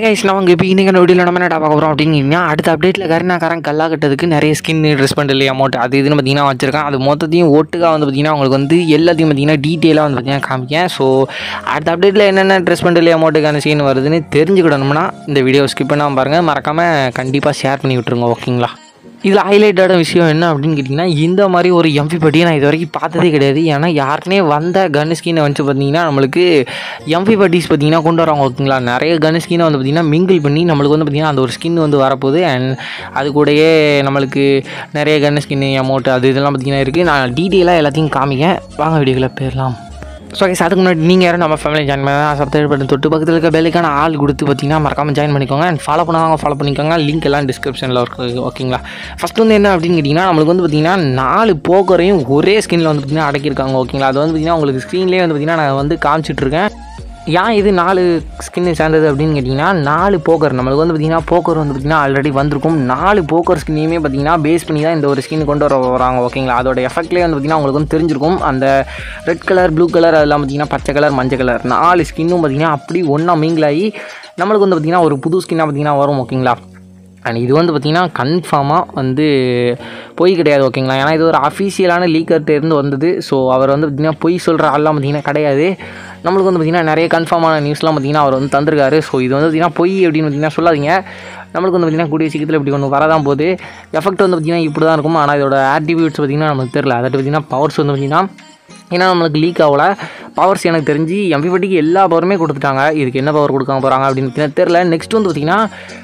Guys நம்ம இப்போ இன்றைக்கான வீடியோவில் நம்ம என்ன பார்க்க போகிறோம் அப்படிங்கன்னா அடுத்த அப்டேட்டில் கருணாக்காரன் கல்லா கட்டதுக்கு நிறைய ஸ்கின் ட்ரெஸ் பண்ணல அமௌண்ட் அது இதுன்னு பார்த்தீங்கன்னா வச்சிருக்கேன் அது மொத்தத்தையும் ஒட்டுக்காக வந்து பார்த்தீங்கன்னா உங்களுக்கு வந்து எல்லாத்தையும் பார்த்தீங்கன்னா டீட்டெயிலாக வந்து பார்த்தீங்கன்னா காமிக்கேன் ஸோ அடுத்த அப்டேட்டில் என்னென்ன ட்ரெஸ் பண்ணல அமௌண்ட்டுக்கான சீன் வருதுன்னு தெரிஞ்சுக்கிடணும்னா இந்த வீடியோ ஸ்கிப் பண்ணாமல் பாருங்கள் மறக்காமல் கண்டிப்பாக ஷேர் பண்ணி விட்ருங்க ஓகேங்களா இதில் ஹைலைட்டான விஷயம் என்ன அப்படின்னு கேட்டிங்கன்னா இந்த மாதிரி ஒரு எம்பி பட்டியை நான் இது வரைக்கும் பார்த்ததே கிடையாது ஏன்னா யாருக்குனே வந்த கன் ஸ்கினை வந்து பார்த்தீங்கன்னா நம்மளுக்கு எம்பி பட்டிஸ் பார்த்தீங்கன்னா கொண்டு வராங்க ஓகேங்களா நிறைய கன் ஸ்கினை வந்து பார்த்தீங்கன்னா மிங்கிள் பண்ணி நம்மளுக்கு வந்து பார்த்தீங்கன்னா அந்த ஒரு ஸ்கின் வந்து வரப்போகுது அண்ட் அது கூடயே நம்மளுக்கு நிறைய கன் ஸ்கின் அமௌண்ட் அது இதெல்லாம் பார்த்தீங்கன்னா இருக்குது நான் டீட்டெயிலாக எல்லாத்தையும் காமிக்கேன் வாங்க வீடியோக்குள்ளே போயிடலாம் ஸோ கைஸ் அதுக்கு முன்னாடி நீங்கள் யாரும் நம்ம ஃபேமிலி ஜாயின் பண்ணா சப்ஸ்கிரைப் பண்ணி தொட்டு பக்கத்தில் இருக்க பெல்லுக்கான ஆள் கொடுத்து பார்த்தீங்கன்னா மறக்காமல் ஜாயின் பண்ணிக்கோங்க அண்ட் ஃபாலோ பண்ணாங்க ஃபாலோ பண்ணிக்கோங்க லிங்க் எல்லாம் டிஸ்கிரிப்ஷனில் இருக்குது ஓகேங்களா ஃபஸ்ட் வந்து என்ன அப்படின்னு கேட்டிங்கன்னா நம்மளுக்கு வந்து பார்த்தீங்கன்னா நாலு போக்கரையும் ஒரே ஸ்கின்னில் வந்து பார்த்தீங்கன்னா அடக்கியிருக்காங்க ஓகேங்களா அது வந்து பார்த்தீங்கன்னா உங்களுக்கு ஸ்க்ரீன்லேயே வந்து பார்த்தீங்கன்னா நான் வந்து காமிச்சிட்ருக்கேன் ஏன் இது நாலு ஸ்கின்னு சேர்ந்தது அப்படின்னு கேட்டிங்கன்னா நாலு போக்கர் நம்மளுக்கு வந்து பார்த்திங்கன்னா போக்கர் வந்து பார்த்திங்கன்னா ஆல்ரெடி வந்திருக்கும் நாலு போக்கர் ஸ்கின்னையுமே பார்த்திங்கன்னா பேஸ் பண்ணி தான் இந்த ஒரு ஸ்கின் கொண்டு வர வராங்க ஓகேங்களா அதோட எஃபெக்ட்லேயே வந்து பார்த்திங்கன்னா உங்களுக்கு வந்து தெரிஞ்சிருக்கும் அந்த ரெட் கலர் ப்ளூ கலர் அதெல்லாம் பார்த்திங்கன்னா பச்சை கலர் மஞ்சள் கலர் நாலு ஸ்கின்னும் பார்த்திங்கன்னா அப்படி ஒன்றா மிங்கிளாகி நம்மளுக்கு வந்து பார்த்திங்கன்னா ஒரு புது ஸ்கின்னாக பார்த்திங்கன்னா வரும் ஓகேங்களா அண்ட் இது வந்து பார்த்திங்கன்னா கன்ஃபார்மாக வந்து பொய் கிடையாது ஓகேங்களா ஏன்னா இது ஒரு அஃபீஷியலான லீக்கர்கிட்ட இருந்து வந்தது ஸோ அவர் வந்து பார்த்திங்கன்னா பொய் சொல்கிற ஆள்லாம் பார்த்திங்கன்னா கிடையாது நம்மளுக்கு வந்து பார்த்திங்கன்னா நிறைய கன்ஃபார்மான நியூஸ்லாம் பார்த்திங்கன்னா அவர் வந்து தந்திருக்காரு ஸோ இது வந்து பார்த்திங்கன்னா பொய் அப்படின்னு பார்த்திங்கன்னா சொல்லாதீங்க நம்மளுக்கு வந்து பார்த்திங்கன்னா கூடிய சீக்கிரத்தில் இப்படி ஒன்று வரதான் போகுது எஃபெக்ட் வந்து பார்த்திங்கன்னா இப்படி தான் இருக்கும் ஆனால் இதோட ஆட்ரிபியூட்ஸ் பார்த்திங்கன்னா நமக்கு தெரில அதை பார்த்திங்கன்னா பவர்ஸ் வந்து பார்த்திங்கன்னா ஏன்னா நம்மளுக்கு லீக் ஆகல பவர்ஸ் எனக்கு தெரிஞ்சு எம்பிபட்டிக்கு எல்லா பவருமே கொடுத்துட்டாங்க இதுக்கு என்ன பவர் கொடுக்காம போகிறாங்க அப்படின்னு பார்த்தீங்கன்னா தெரில நெக்ஸ்ட் வந்து பார்த்திங்கன்னா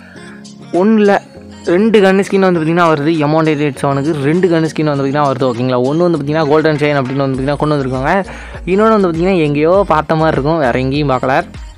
ஒன்றில் ரெண்டு கன் ஸ்கின் வந்து பார்த்திங்கன்னா வருது எமௌண்ட் எயிட் செவனுக்கு ரெண்டு கன் ஸ்கின் வந்து பார்த்திங்கன்னா வருது ஓகேங்களா ஒன்று வந்து பார்த்திங்கன்னா கோல்டன் செயின் அப்படின்னு வந்து பார்த்திங்கன்னா கொண்டு வந்திருக்காங்க இன்னொன்று வந்து பார்த்திங்கன்னா எங்கேயோ பார்த்த மாதிரி இருக்கும் வேறு எங்கேயும் பார்க்கல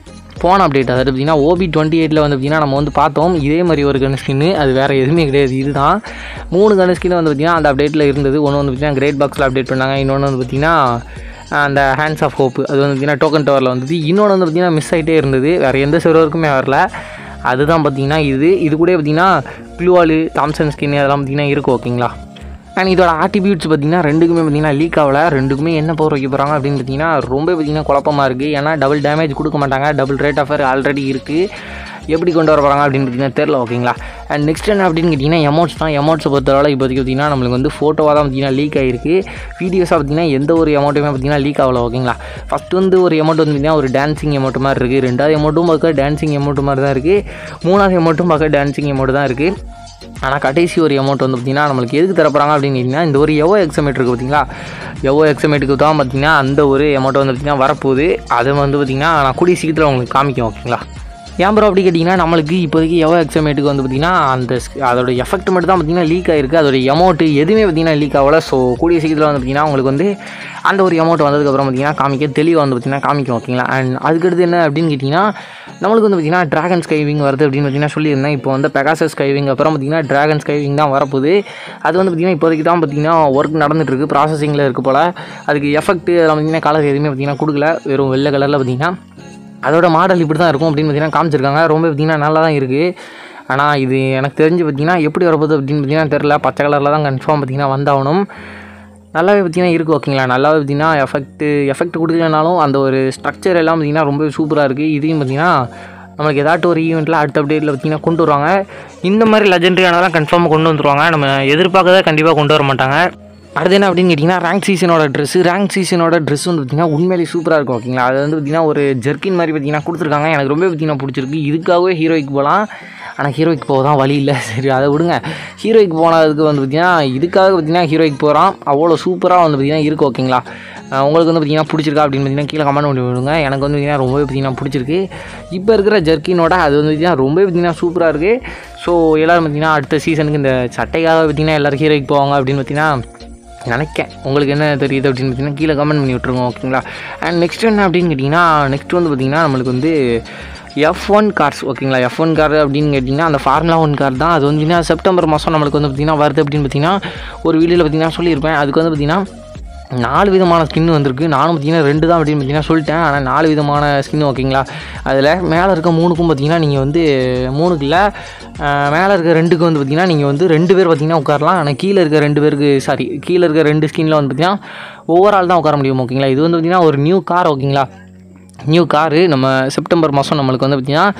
போன அப்டேட் அதாவது பார்த்திங்கன்னா ஓபி டுவெண்ட்டி எயிட்டில் வந்து பார்த்திங்கன்னா நம்ம வந்து பார்த்தோம் இதே மாதிரி ஒரு கன் ஸ்கின்னு அது வேறு எதுவுமே கிடையாது இதுதான் மூணு கன் ஸ்கின் வந்து பார்த்திங்கன்னா அந்த அப்டேட்டில் இருந்தது ஒன்று வந்து பார்த்திங்கன்னா கிரேட் பாக்ஸில் அப்டேட் பண்ணாங்க இன்னொன்று வந்து பார்த்திங்கன்னா அந்த ஹேண்ட்ஸ் ஆஃப் ஹோப் அது வந்து பார்த்திங்கன்னா டோக்கன் டவரில் வந்தது இன்னொன்று வந்து பார்த்திங்கன்னா மிஸ் ஆகிட்டே இருந்தது வேறு எந்த சர்வருக்குமே வரல அதுதான் பார்த்திங்கன்னா இது இது கூட பார்த்திங்கன்னா க்ளூவாலு தாம்சன் ஸ்கின் அதெல்லாம் பார்த்திங்கன்னா இருக்கும் ஓகேங்களா அண்ட் இதோட ஆட்டிபியூட்ஸ் பார்த்திங்கன்னா ரெண்டுக்குமே பார்த்திங்கன்னா லீக் ஆகல ரெண்டுக்குமே என்ன பவர் வைக்க போகிறாங்க அப்படின்னு பார்த்திங்கன்னா ரொம்ப பார்த்திங்கன்னா குழப்பமாக இருக்குது ஏன்னா டபுள் டேமேஜ் கொடுக்க மாட்டாங்க டபுள் ரேட் ஆஃப் ஆல்ரெடி இருக்குது எப்படி கொண்டு வர போகிறாங்க அப்படின்னு பார்த்தீங்கன்னா தெரில ஓகேங்களா அண்ட் நெக்ஸ்ட் என்ன அப்படின்னு கேட்டிங்கன்னா எமௌண்ட்ஸ் தான் எமௌண்ட்ஸை பொறுத்தவரை இப்போதைக்கு பார்த்திங்கன்னா நம்மளுக்கு வந்து ஃபோட்டோவாக தான் பார்த்திங்கன்னா லீக் ஆகிருக்கு வீடியோஸாக பார்த்திங்கன்னா எந்த ஒரு எமௌண்ட்டுமே பார்த்திங்கன்னா லீக் ஆகல ஓகேங்களா ஃபஸ்ட்டு வந்து ஒரு எமௌண்ட் வந்து பார்த்திங்கன்னா ஒரு டான்சிங் எமௌண்ட் மாதிரி இருக்குது ரெண்டாவது எமௌண்ட்டும் பார்க்க டான்சிங் எமௌண்ட் மாதிரி தான் இருக்குது மூணாவது எமௌண்ட்டும் பார்க்க டான்சிங் எமௌண்ட் தான் இருக்குது ஆனால் கடைசி ஒரு அமௌண்ட் வந்து பார்த்திங்கன்னா நம்மளுக்கு எதுக்கு தரப்போகிறாங்க அப்படின்னு கேட்டிங்கன்னா இந்த ஒரு எவோ எக்ஸமேட் இருக்குது பார்த்தீங்களா எவோ எக்ஸமேட்டுக்கு தான் பார்த்திங்கன்னா அந்த ஒரு அமௌண்ட் வந்து பார்த்திங்கன்னா வரப்போகுது அதை வந்து பார்த்திங்கன்னா நான் கூடிய சீக்கிரத்தில் உங்களுக்கு காமிக்கும் ஓகேங்களா ஏன் ப்ரோ அப்படி கேட்டிங்கன்னா நம்மளுக்கு இப்போதைக்கு எவோ எக்ஸமேட்டுக்கு வந்து பார்த்திங்கன்னா அந்த அதோட எஃபெக்ட் மட்டும் தான் பார்த்திங்கன்னா லீக் ஆகிருக்கு அதோட அமௌண்ட்டு எதுவுமே பார்த்திங்கன்னா லீக் ஆகல ஸோ கூடிய சீக்கிரத்தில் வந்து பார்த்திங்கன்னா உங்களுக்கு வந்து அந்த ஒரு அமௌண்ட் வந்ததுக்கப்புறம் பார்த்திங்கன்னா காமிக்க தெளிவாக வந்து பார்த்திங்கன்னா காமிக்கும் ஓகேங்களா அண்ட் அதுக்கடுத்து என்ன அப்படின்னு கேட்டிங்கன்னா நம்மளுக்கு வந்து பார்த்திங்கன்னா ட்ராகன் ஸ்கைவிங் வருது அப்படின்னு பார்த்திங்கன்னா சொல்லியிருந்தேன் இப்போ வந்து பெகாசஸ் ஸ்கைவிங் அப்புறம் பார்த்திங்கன்னா ட்ராகன் ஸ்கைவிங் தான் வரப்போகுது அது வந்து பார்த்திங்கன்னா இப்போதைக்கு தான் பார்த்திங்கன்னா ஒர்க் நடந்துட்டு இருக்குது ப்ராசஸிங்கில் இருக்குது போல் அதுக்கு எஃபெக்ட் அதெல்லாம் பார்த்திங்கன்னா கலர் எதுவுமே பார்த்திங்கன்னா கொடுக்கல வெறும் வெள்ளை கலரில் பார்த்திங்கன்னா அதோட மாடல் இப்படி தான் இருக்கும் அப்படின்னு பார்த்திங்கன்னா காமிச்சிருக்காங்க ரொம்ப பார்த்திங்கன்னா நல்லா தான் இருக்குது ஆனால் இது எனக்கு தெரிஞ்சு பார்த்திங்கன்னா எப்படி வரப்போகுது அப்படின்னு பார்த்திங்கன்னா தெரில பச்சை கலரில் தான் கன்ஃபார்ம் பார்த்திங்கன்னா வந்தாகணும் நல்லாவே பார்த்திங்கன்னா இருக்குது ஓகேங்களா நல்லாவே பார்த்திங்கன்னா எஃபெக்ட்டு எஃபெக்ட் கொடுக்கலனாலும் அந்த ஒரு ஸ்ட்ரக்சர் எல்லாம் பார்த்திங்கன்னா ரொம்ப சூப்பராக இருக்குது இதையும் பார்த்திங்கன்னா நம்மளுக்கு ஏதாட்டும் ஒரு ஈவெண்ட்டில் அடுத்த அப்டேட்டில் பார்த்திங்கன்னா கொண்டு வருவாங்க இந்த மாதிரி லெஜெண்டரியானதான் கன்ஃபார்மாக கொண்டு வந்துருவாங்க நம்ம எதிர்பார்க்கறத கண்டிப்பாக கொண்டு வர மாட்டாங்க அடுத்து என்ன அப்படின்னு கேட்டிங்கன்னா ரேங்க் சீசனோட ட்ரெஸ்ஸு ரேங்க் சீசனோட ட்ரெஸ் வந்து பார்த்திங்கன்னா உண்மையிலேயே சூப்பராக இருக்கும் ஓகேங்களா அது வந்து பார்த்திங்கன்னா ஒரு ஜெர்க்கின் மாதிரி பார்த்திங்கன்னா கொடுத்துருக்காங்க எனக்கு ரொம்ப பார்த்திங்கன்னா பிடிச்சிருக்கு இதுக்காகவே ஹீரோய்க்கு போகலாம் ஆனால் ஹீரோய்க்கு போக தான் வழி இல்லை சரி அதை விடுங்க ஹீரோய்க்கு போனதுக்கு வந்து பார்த்திங்கன்னா இதுக்காக பார்த்திங்கன்னா ஹீரோய்க்கு போகிறான் அவ்வளோ சூப்பராக வந்து பார்த்திங்கன்னா இருக்குது ஓகேங்களா உங்களுக்கு வந்து பார்த்திங்கன்னா பிடிச்சிருக்கா அப்படின்னு பார்த்திங்கன்னா கீழே கமெண்ட் பண்ணி விடுங்க எனக்கு வந்து பார்த்திங்கன்னா ரொம்பவே பார்த்திங்கன்னா பிடிச்சிருக்கு இப்போ இருக்கிற ஜெர்க்கினோட அது வந்து பார்த்திங்கன்னா ரொம்பவே பார்த்திங்கன்னா சூப்பராக இருக்குது ஸோ எல்லோரும் பார்த்திங்கன்னா அடுத்த சீசனுக்கு இந்த சட்டைக்காக பார்த்திங்கன்னா எல்லோரும் ஹீரோய்க்கு போவாங்க அப்படின்னு பார்த்திங்கன்னா நினைக்கேன் உங்களுக்கு என்ன தெரியுது அப்படின்னு பார்த்தீங்கன்னா கீழே கமெண்ட் பண்ணி விட்ருங்க ஓகேங்களா அண்ட் நெக்ஸ்ட் என்ன அப்படின்னு கேட்டிங்கன்னா நெக்ஸ்ட் வந்து பார்த்திங்கன்னா நம்மளுக்கு வந்து எஃப் ஒன் கார்ஸ் ஓகேங்களா எஃப் ஒன் கார் அப்படின்னு கேட்டிங்கன்னா அந்த ஃபார்முலா ஒன் கார் தான் அது வந்து பார்த்திங்கன்னா செப்டம்பர் மாதம் நம்மளுக்கு வந்து பார்த்திங்கன்னா வருது அப்படின்னு பார்த்திங்கன்னா ஒரு வீடியோவில் பார்த்திங்கன்னா சொல்லியிருப்பேன் அதுக்கு வந்து பார்த்திங்கன்னா நாலு விதமான ஸ்கின் வந்திருக்கு நானும் பார்த்தீங்கன்னா ரெண்டு தான் அப்படின்னு பார்த்தீங்கன்னா சொல்லிட்டேன் ஆனால் நாலு விதமான ஸ்கின் ஓகேங்களா அதில் மேலே இருக்க மூணுக்கும் பார்த்தீங்கன்னா நீங்கள் வந்து மூணுக்கு இல்லை மேலே இருக்க ரெண்டுக்கு வந்து பார்த்தீங்கன்னா நீங்கள் வந்து ரெண்டு பேர் பார்த்தீங்கன்னா உட்காரலாம் ஆனால் கீழே இருக்க ரெண்டு பேருக்கு சாரி கீழே இருக்க ரெண்டு ஸ்கின்னில் வந்து பார்த்தீங்கன்னா ஓவரால் தான் உட்கார முடியும் ஓகேங்களா இது வந்து பார்த்தீங்கன்னா ஒரு நியூ கார் ஓகேங்களா நியூ காரு நம்ம செப்டம்பர் மாதம் நம்மளுக்கு வந்து பார்த்திங்கன்னா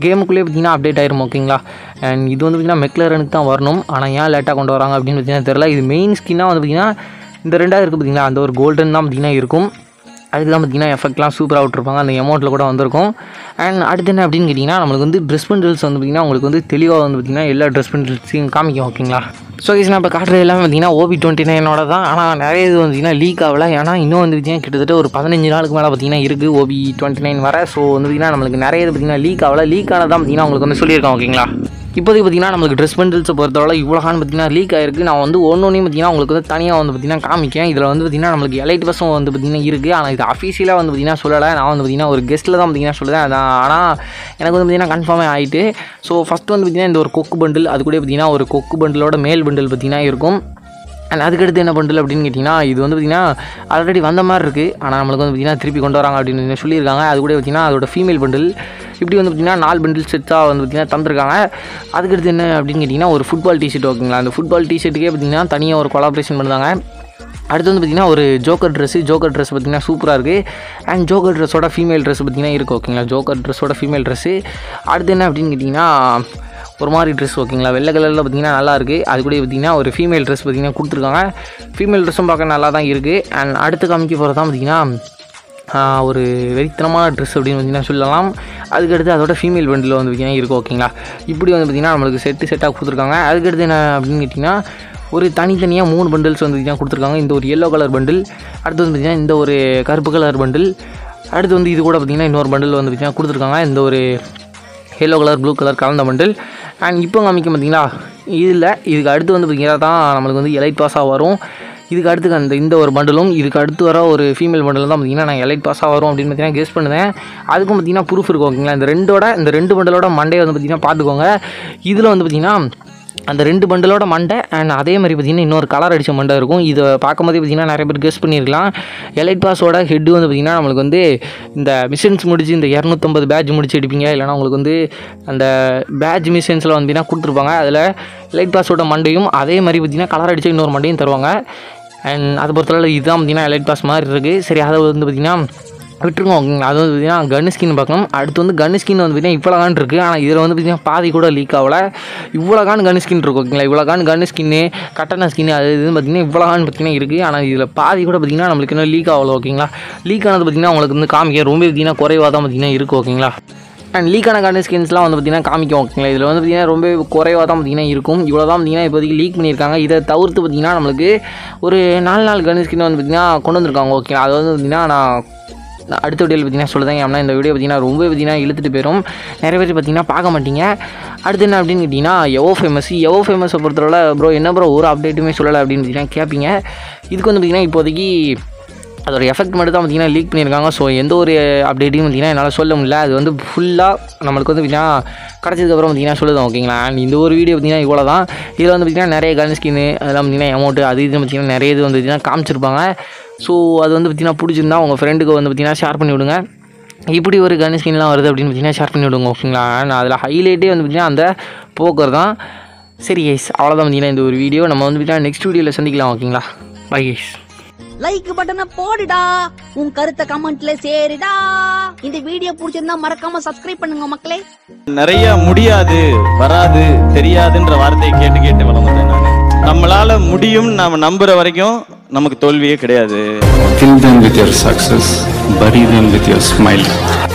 கேமுக்குள்ளேயே பார்த்தீங்கன்னா அப்டேட் ஆயிரும் ஓகேங்களா அண்ட் இது வந்து பார்த்திங்கன்னா மெக்லரனுக்கு தான் வரணும் ஆனால் ஏன் லேட்டாக கொண்டு வராங்க அப்படின்னு பார்த்தீங்கன்னா தெரில இது மெயின் ஸ்கின்னாக வந்து பார்த்திங்கன்னா இந்த ரெண்டாவது இருக்குது பார்த்தீங்களா அந்த ஒரு கோல்டன் தான் பார்த்திங்கன்னா இருக்கும் அதுக்கு தான் பார்த்தீங்கன்னா எஃபெக்ட்லாம் சூப்பராக விட்ருப்பாங்க அந்த அமௌண்ட்டில் கூட வந்திருக்கும் அண்ட் அடுத்து என்ன அப்படின்னு கேட்டிங்கன்னா நம்மளுக்கு வந்து ட்ரெஸ் பண்டில்ஸ் வந்து பார்த்திங்கன்னா உங்களுக்கு வந்து தெளிவாக வந்து பார்த்திங்கன்னா எல்லா ட்ரெஸ் பண்டில்ஸையும் காமிக்கும் ஓகேங்களா ஸோ இது நான் இப்போ காட்டுறது எல்லாமே பார்த்தீங்கன்னா ஓபி டுவெண்ட்டி நைனோட தான் ஆனால் நிறைய இது வந்து லீக் ஆகல ஏன்னா இன்னும் வந்து பார்த்திங்கன்னா கிட்டத்தட்ட ஒரு பதினஞ்சு நாளுக்கு மேலே பார்த்தீங்கன்னா இருக்குது ஓபி டுவெண்ட்டி நைன் வர ஸோ வந்து பார்த்திங்கன்னா நம்மளுக்கு நிறைய இது பார்த்திங்கன்னா லீக் ஆகல லீக் ஆனதான் பார்த்தீங்கன்னா உங்களுக்கு வந்து சொல்லியிருக்கோம் ஓகேங்களா இப்போதைக்கு பார்த்தீங்கன்னா நம்மளுக்கு ட்ரெஸ் பண்டில்ஸை பொறுத்தவரை இவ்வளோகான்னு பார்த்தீங்கன்னா லீக் ஆயிருக்கு நான் வந்து ஒன்று ஒன்றையும் பார்த்தீங்கன்னா உங்களுக்கு வந்து தனியாக வந்து பார்த்தீங்கன்னா காமிக்கேன் இதில் வந்து பார்த்தீங்கன்னா நம்மளுக்கு எலைட் பஸ்ஸும் வந்து பார்த்தீங்கன்னா இருக்குது ஆனால் இது அஃபீஷியலாக வந்து பார்த்தீங்கன்னா சொல்லலை நான் வந்து பார்த்தீங்கன்னா ஒரு கெஸ்ட்டில் தான் பார்த்தீங்கன்னா சொல்லுவேன் அதான் ஆனால் எனக்கு வந்து பார்த்தீங்கன்னா கன்ஃபார்மே ஆகிட்டு ஸோ ஃபஸ்ட்டு வந்து பார்த்தீங்கன்னா இந்த ஒரு கொக்கு பண்டில் அது கூட பார்த்தீங்கன்னா ஒரு கொக்கு பண்டிலோட மேல் பண்டில் பார்த்தீங்கன்னா இருக்கும் அண்ட் அதுக்கடுத்து என்ன பண்டில் அப்படின்னு கேட்டிங்கன்னா இது வந்து பார்த்திங்கன்னா ஆல்ரெடி வந்த மாதிரி இருக்குது ஆனால் நம்மளுக்கு வந்து பார்த்திங்கன்னா திருப்பி கொண்டு வராங்க அப்படின்னு சொல்லியிருக்காங்க அது கூட பார்த்திங்கன்னா அதோட ஃபீமேல் பண்டில் இப்படி வந்து பார்த்திங்கன்னா நாலு பண்டில் செட்டாக வந்து பார்த்திங்கன்னா தந்திருக்காங்க அதுக்கடுத்து என்ன அப்படின்னு கேட்டிங்கன்னா ஒரு ஃபுட்பால் டிஷர்ட் ஓகேங்களா அந்த ஃபுட்பால் டிஷர்ட்டுக்கே பார்த்திங்கன்னா தனியாக ஒரு கொலாபரேஷன் பண்ணுறாங்க அடுத்து வந்து பார்த்திங்கன்னா ஒரு ஜோக்கர் ட்ரெஸ்ஸு ஜோக்கர் ட்ரெஸ் பார்த்திங்கன்னா சூப்பராக இருக்குது அண்ட் ஜோக்கர் ட்ரெஸ்ஸோட ஃபீமேல் ட்ரெஸ் பார்த்திங்கன்னா இருக்குது ஓகேங்களா ஜோக்கர் ட்ரெஸ்ஸோட ஃபீமேல் ட்ரெஸ்ஸு அடுத்து என்ன அப்படின்னு கேட்டிங்கன்னா ஒரு மாதிரி ட்ரெஸ் ஓகேங்களா வெள்ளை கலரில் பார்த்தீங்கன்னா நல்லா இருக்குது அது கூட பார்த்தீங்கன்னா ஒரு ஃபீமேல் ட்ரெஸ் பார்த்தீங்கன்னா கொடுத்துருக்காங்க ஃபீமேல் ட்ரெஸ்ஸும் பார்க்க நல்லா தான் இருக்குது அண்ட் அடுத்து காமிக்க போகிறது தான் பார்த்தீங்கன்னா ஆஹ், ஒரு வெறித்தனமான ட்ரெஸ் அப்படின்னு பார்த்தீங்கன்னா சொல்லலாம் அதுக்கடுத்து அதோட ஃபீமேல் பண்டில் வந்து பார்த்தீங்கன்னா இருக்கும் ஓகேங்களா இப்படி வந்து பார்த்திங்கன்னா நம்மளுக்கு செட்டு செட்டாக கொடுத்துருக்காங்க அதுக்கடுத்து என்ன அப்படின்னு கேட்டிங்கன்னா ஒரு தனித்தனியாக மூணு பண்டில்ஸ் வந்து பார்த்தீங்கன்னா கொடுத்துருக்காங்க இந்த ஒரு எல்லோ கலர் பண்டில் அடுத்து வந்து பார்த்திங்கன்னா இந்த ஒரு கருப்பு கலர் பண்டில் அடுத்து வந்து இது கூட பார்த்திங்கன்னா இன்னொரு பண்டில் வந்து பார்த்திங்கன்னா கொடுத்துருக்காங்க இந்த ஒரு எல்லோ கலர் ப்ளூ கலர் கலந்த பண்டில் அண்ட் இப்போ காமிக்க பார்த்தீங்களா இதில் இதுக்கு அடுத்து வந்து பார்த்தீங்கன்னா தான் நம்மளுக்கு வந்து எலைட் பாஸாக வரும் இதுக்கு அடுத்து அந்த இந்த ஒரு பண்டலும் இதுக்கு அடுத்து வர ஒரு ஃபீமேல் பண்டல் தான் பார்த்தீங்கன்னா நான் எலைட் பாஸாக வரும் அப்படின்னு பார்த்தீங்கன்னா கெஸ் பண்ணுவேன் அதுக்கும் பார்த்தீங்கன்னா ப்ரூஃப் இருக்கும் ஓகேங்களா இந்த ரெண்டோட இந்த ரெண்டு பண்டலோட மண்டையை வந்து பார்த்தீங்கன்னா பார்த்துக்கோங்க இதில் வந்து பார்த்தீங்கன்னா அந்த ரெண்டு பண்டலோட மண்டை அண்ட் அதே மாதிரி பார்த்தீங்கன்னா இன்னொரு கலர் அடித்த மண்டை இருக்கும் இதை பார்க்கும்போதே பார்த்தீங்கன்னா நிறைய பேர் கெஸ் பண்ணியிருக்கலாம் எலைட் பாஸோட ஹெட்டு வந்து பார்த்தீங்கன்னா நம்மளுக்கு வந்து இந்த மிஷின்ஸ் முடிச்சு இந்த இரநூத்தம்பது பேட்ச் முடிச்சு எடுப்பீங்க இல்லைனா உங்களுக்கு வந்து அந்த பேட்ச் மிஷின்ஸில் வந்து பார்த்தீங்கன்னா கொடுத்துருப்பாங்க அதில் எலைட் பாஸோட மண்டையும் அதே மாதிரி பார்த்தீங்கன்னா கலர் அடித்த இன்னொரு மண்டையும் தருவாங்க அண்ட் அதை பொறுத்தளவு இதுதான் பார்த்தீங்கன்னா எலைட் பாஸ் மாதிரி இருக்குது சரி அதை வந்து பார்த்தீங்கன்னா விட்டுருங்க ஓகேங்களா அது வந்து பார்த்தீங்கன்னா கன் ஸ்கின் பார்க்கணும் அடுத்து வந்து கன் ஸ்கின் வந்து பார்த்தீங்கன்னா இவ்வளோ கான் இருக்குது ஆனால் இதில் வந்து பார்த்தீங்கன்னா பாதி கூட லீக் ஆகல இவ்வளோ கான் கன் ஸ்கின் இருக்கு ஓகேங்களா இவ்வளோ கான் கன் ஸ்கின்னு கட்டண ஸ்கின் அது இதுன்னு பார்த்தீங்கன்னா இவ்வளோ கான் பார்த்தீங்கன்னா இருக்குது ஆனால் இதில் பாதி கூட பார்த்தீங்கன்னா நம்மளுக்கு இன்னும் லீக் ஆகல ஓகேங்களா லீக் ஆனது பார்த்தீங்கன்னா உங்களுக்கு வந்து காமிக்க ரொம்ப பார்த்தீங்கன்னா குறைவாக தான் பார்த்தீங்கன்னா இருக்குது ஓகேங்களா அண்ட் லீக்கான கன் ஸ்கின்ஸ்லாம் வந்து பார்த்தீங்கன்னா காமிக்கும் ஓகேங்களா இதில் வந்து பார்த்தீங்கன்னா ரொம்ப குறைவாக தான் பார்த்தீங்கன்னா இருக்கும் இவ்வளோ தான் பார்த்தீங்கன்னா இப்போதைக்கு லீக் பண்ணியிருக்காங்க இதை தவிர்த்து பார்த்தீங்கன்னா நம்மளுக்கு ஒரு நாலு நாலு கன் ஸ்கின் வந்து பார்த்தீங்கன்னா கொண்டு வந்திருக்காங்க ஓகேங்களா அது வந்து பார்த்தீங்கன்னா நான் நான் அடுத்த வீடியோவில் பார்த்தீங்கன்னா சொல்லுதாங்க ஏன்னா இந்த வீடியோ பார்த்தீங்கன்னா ரொம்ப பார்த்தீங்கன்னா இழுத்துட்டு போயிடும் நிறைய பேர் பார்த்தீங்கன்னா பார்க்க மாட்டீங்க அடுத்து என்ன அப்படின்னு கேட்டிங்கன்னா எவோ ஃபேமஸ் எவோ ஃபேமஸை பொறுத்தவரை ப்ரோ என்ன ப்ரோ ஒரு அப்டேட்டுமே சொல்லலை அப்படின்னு பார்த்தீங்கன்னா கேட்பீங்க இதுக்கு வந்து பார்த்தீங்கன்னா இப்போதைக்கு அதோட எஃபெக்ட் மட்டும் தான் பார்த்தீங்கன்னா லீக் பண்ணியிருக்காங்க ஸோ எந்த ஒரு அப்டேட்டையும் பார்த்தீங்கன்னா என்னால் சொல்ல முடியல அது வந்து ஃபுல்லாக நம்மளுக்கு வந்து பார்த்தீங்கன்னா கிடச்சதுக்கப்புறம் பார்த்தீங்கன்னா சொல்லுதான் ஓகேங்களா அண்ட் இந்த ஒரு வீடியோ பார்த்தீங்கன்னா இவ்வளோ தான் இதில் வந்து பார்த்தீங்கன்னா நிறைய கன் ஸ்கின்னு அதெல்லாம் பார்த்தீங்கன்னா அமௌண்ட்டு அது இது பார்த்தீங்கன்னா நிறைய இது வந்து பார்த்தீங்கன்னா காமிச்சிருப்பாங்க ஸோ அது வந்து பார்த்தீங்கன்னா பிடிச்சிருந்தா உங்கள் ஃப்ரெண்டுக்கு வந்து பார்த்தீங்கன்னா ஷேர் பண்ணி விடுங்க இப்படி ஒரு கன் ஸ்கின்லாம் வருது அப்படின்னு பார்த்தீங்கன்னா ஷேர் பண்ணி விடுங்க ஓகேங்களா நான் அதில் ஹைலைட்டே வந்து பார்த்தீங்கன்னா அந்த போக்கர் தான் சரி கைஸ் அவ்வளோதான் பார்த்தீங்கன்னா இந்த ஒரு வீடியோ நம்ம வந்து பார்த்தீங்கன்னா நெக்ஸ்ட் வீடியோவில் சந்திக்கலாம் ஓகேங்களா பை கைஸ் லைக் பட்டனை போடுடா உன் கருத்தை கமெண்ட்ல சேருடா இந்த வீடியோ பிடிச்சிருந்தா மறக்காம சப்ஸ்கிரைப் பண்ணுங்க மக்களே நிறைய முடியாது வராது தெரியாதுன்ற வார்த்தையை கேட்டு கேட்டு வளர்ந்தேன் நான் நம்மளால முடியும் நாம நம்புற வரைக்கும் நமக்கு தோல்வியே கிடையாது Kill them with your success, bury them with your smile.